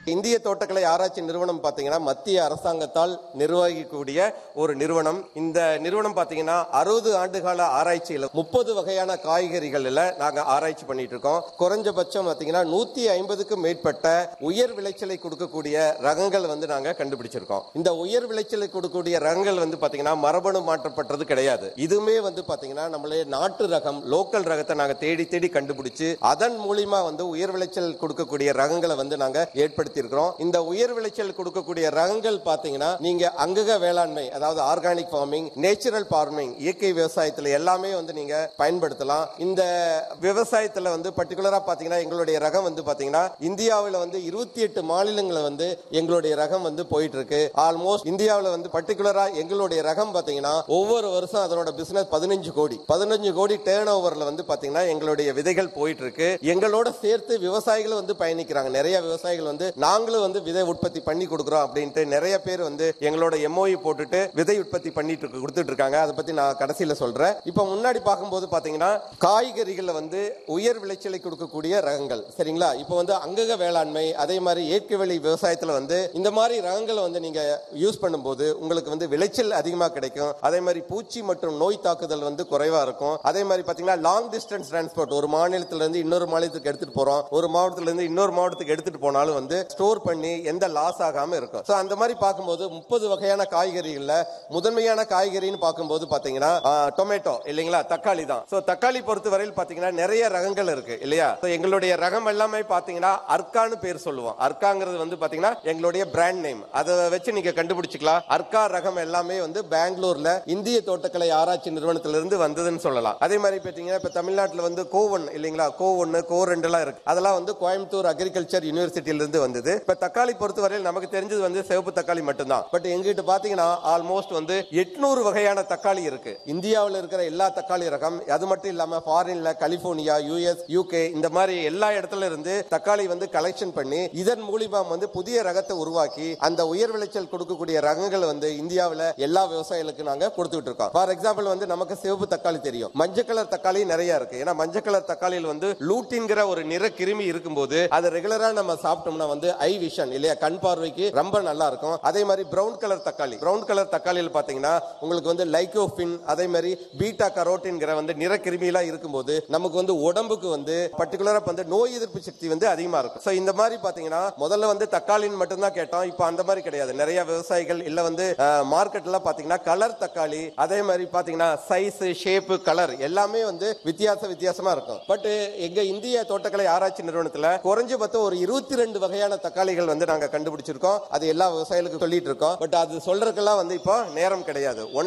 இந்திய தோட்டக்கலை ஆராய்ச்சி நிறுவனம் பாத்தீங்கன்னா மத்திய அரசாங்கத்தால் நிர்வகிக்கக்கூடிய ஒரு நிறுவனம் இந்த நிறுவனம் பாத்தீங்கன்னா அறுபது ஆண்டுகால ஆராய்ச்சியில முப்பது வகையான காய்கறிகள்ல நாங்க ஆராய்ச்சி பண்ணிட்டு இருக்கோம் குறைஞ்சபட்சம் பாத்தீங்கன்னா நூத்தி ஐம்பதுக்கும் மேற்பட்ட உயர் விளைச்சலை கொடுக்கக்கூடிய ரகங்கள் வந்து நாங்க கண்டுபிடிச்சிருக்கோம் இந்த உயர் விளைச்சலை கொடுக்கக்கூடிய ரகங்கள் வந்து பாத்தீங்கன்னா மரபணு மாற்றப்பட்டது கிடையாது இதுவுமே வந்து பாத்தீங்கன்னா நம்மளே நாட்டு ரகம் லோக்கல் ரகத்தை நாங்க தேடி தேடி கண்டுபிடிச்சு அதன் மூலியமா வந்து உயர் விளைச்சல் கொடுக்கக்கூடிய ரகங்களை வந்து நாங்க ஏற்படுத்தி இருக்கிறோம் இந்த உயர் விளைச்சல் கொடுக்கக்கூடிய ரகங்கள் பாத்தீங்கன்னா நீங்க அங்கக வேளாண்மை அதாவது ஆர்கானிக் ஃபார்மிங் நேச்சுரல் ஃபார்மிங் இயற்கை விவசாயத்துல எல்லாமே வந்து நீங்க பயன்படுத்தலாம் இந்த விவசாயத்துல வந்து பர்டிகுலரா பாத்தீங்கன்னா எங்களுடைய ரகம் வந்து பாத்தீங்கன்னா இந்தியாவில் வந்து இருபத்தி எட்டு மாநிலங்களை வந்து எங்களுடைய ரகம் வந்து போயிட்டு இருக்கு ஆல்மோஸ்ட் இந்தியாவில் வந்து பர்டிகுலரா எங்களுடைய ரகம் பாத்தீங்கன்னா ஒவ்வொரு வருஷம் அதனோட பிசினஸ் பதினஞ்சு கோடி பதினஞ்சு கோடி டேர்ன் ஓவர்ல வந்து பாத்தீங்கன்னா எங்களுடைய விதைகள் போயிட்டு இருக்கு எங்களோட சேர்த்து விவசாயிகளும் வந்து பயணிக்கிறாங்க நிறைய விவசாயிகள் வந்து நாங்களும் வந்து விதை உற்பத்தி பண்ணி கொடுக்குறோம் அப்படின்ட்டு நிறைய பேர் வந்து எங்களோட எம்ஓஇ போட்டுட்டு விதை உற்பத்தி பண்ணிட்டு இருக்கு- கொடுத்துட்டு இருக்காங்க அதை பத்தி நான் கடைசியில சொல்றேன் இப்ப முன்னாடி பார்க்கும்போது பாத்தீங்கன்னா காய்கறிகள்ல வந்து உயர் விளைச்சலை கொடுக்கக்கூடிய ரகங்கள் சரிங்களா இப்போ வந்து அங்கக வேளாண்மை அதே மாதிரி இயற்கை வழி விவசாயத்துல வந்து இந்த மாதிரி ரகங்களை வந்து நீங்க யூஸ் பண்ணும்போது உங்களுக்கு வந்து விளைச்சல் அதிகமா கிடைக்கும் அதே மாதிரி பூச்சி மற்றும் நோய் தாக்குதல் வந்து குறைவா இருக்கும் அதே மாதிரி பாத்தீங்கன்னா லாங் டிஸ்டன்ஸ் டிரான்ஸ்போர்ட் ஒரு மாநிலத்துல இருந்து இன்னொரு மாநிலத்துக்கு எடுத்துட்டு போறோம் ஒரு மாவட்டத்துல இருந்து இன்னொரு மாவட்டத்துக்கு எடுத்துட்டு போனாலும் வந்து ஸ்டோர் பண்ணி எந்த லாஸ் ஆகாம இருக்கும் சோ அந்த மாதிரி பார்க்கும்போது முப்பது வகையான காய்கறிகள்ல முதன்மையான காய்கறின்னு பார்க்கும்போது பாத்தீங்கன்னா டொமேட்டோ இல்லைங்களா தக்காளி தான் சோ தக்காளி பொறுத்தவரையில் பாத்தீங்கன்னா நிறைய ரகங்கள் இருக்கு இல்லையா So, எங்களுடைய ரகம் எல்லாமே பாத்தீங்கன்னா அர்க்கான்னு பேர் சொல்லுவோம் அர்க்காங்கிறது வந்து பாத்தீங்கன்னா எங்களுடைய பிராண்ட் நேம் அதை வச்சு நீங்க கண்டுபிடிச்சுக்கலாம் அர்க்கா ரகம் எல்லாமே வந்து பெங்களூர்ல இந்திய தோட்டக்கலை ஆராய்ச்சி நிறுவனத்திலிருந்து வந்ததுன்னு சொல்லலாம் அதே மாதிரி பாத்தீங்கன்னா இப்ப தமிழ்நாட்டுல வந்து கோவன் இல்லைங்களா கோ ஒன்னு கோ ரெண்டு எல்லாம் இருக்கு அதெல்லாம் வந்து கோயம்புத்தூர் அக்ரிகல்ச்சர் யூனிவர்சிட்டியில இருந்து வந்தது இப்ப தக்காளி பொறுத்தவரையில் நமக்கு தெரிஞ்சது வந்து சிவப்பு தக்காளி மட்டும்தான் பட் எங்கிட்ட பாத்தீங்கன்னா ஆல்மோஸ்ட் வந்து எட்நூறு வகையான தக்காளி இருக்கு இந்தியாவில் இருக்கிற எல்லா தக்காளி ரகம் அது மட்டும் இல்லாம ஃபாரின்ல கலிபோர்னியா யூஎஸ் யூகே இந்த மாதிரி எல்லா இடத்துல இருந்து தக்காளி வந்து கலெக்ஷன் பண்ணி இதன் மூலியமா வந்து புதிய ரகத்தை உருவாக்கி அந்த உயர் விளைச்சல் கொடுக்கக்கூடிய ரகங்கள் வந்து இந்தியாவில் எல்லா விவசாயிகளுக்கு நாங்க கொடுத்துட்டு இருக்கோம் ஃபார் எக்ஸாம்பிள் வந்து நமக்கு சிவப்பு தக்காளி தெரியும் மஞ்சள் கலர் தக்காளி நிறைய இருக்கு ஏன்னா மஞ்சள் கலர் தக்காளியில் வந்து லூட்டின்கிற ஒரு நிற கிருமி இருக்கும்போது அதை ரெகுலரா நம்ம சாப்பிட்டோம்னா வந்து ஐ விஷன் இல்லையா கண் பார்வைக்கு ரொம்ப நல்லா இருக்கும் அதே மாதிரி பிரவுன் கலர் தக்காளி பிரவுன் கலர் தக்காளியில் பாத்தீங்கன்னா உங்களுக்கு வந்து லைகோபின் அதே மாதிரி பீட்டா கரோட்டின்கிற வந்து நிற கிருமியெல்லாம் இருக்கும்போது நமக்கு வந்து உடம்புக்கு வந்து பர்டிகுலரா வந்து நோய் எதிர்ப்பு சக்தி வந்து அதிகமா இருக்கும் சோ இந்த மாதிரி பாத்தீங்கன்னா முதல்ல வந்து தக்காளின்னு மட்டும்தான் கேட்டோம் இப்போ அந்த மாதிரி கிடையாது நிறைய விவசாயிகள் இல்ல வந்து மார்க்கெட்ல பாத்தீங்கன்னா கலர் தக்காளி அதே மாதிரி பாத்தீங்கன்னா சைஸ் ஷேப்பு கலர் எல்லாமே வந்து வித்தியாச வித்தியாசமா இருக்கும் பட் எங்க இந்திய தோட்டக்கலை ஆராய்ச்சி நிறுவனத்துல குறைஞ்சபட்சம் ஒரு இருபத்தி ரெண்டு வகையான தக்காளிகள் வந்து நாங்க கண்டுபிடிச்சிருக்கோம் அது எல்லா விவசாயிகளுக்கும் சொல்லிட்டு இருக்கோம் பட் அது சொல்றதுக்கெல்லாம் வந்து இப்போ நேரம் கிடையாது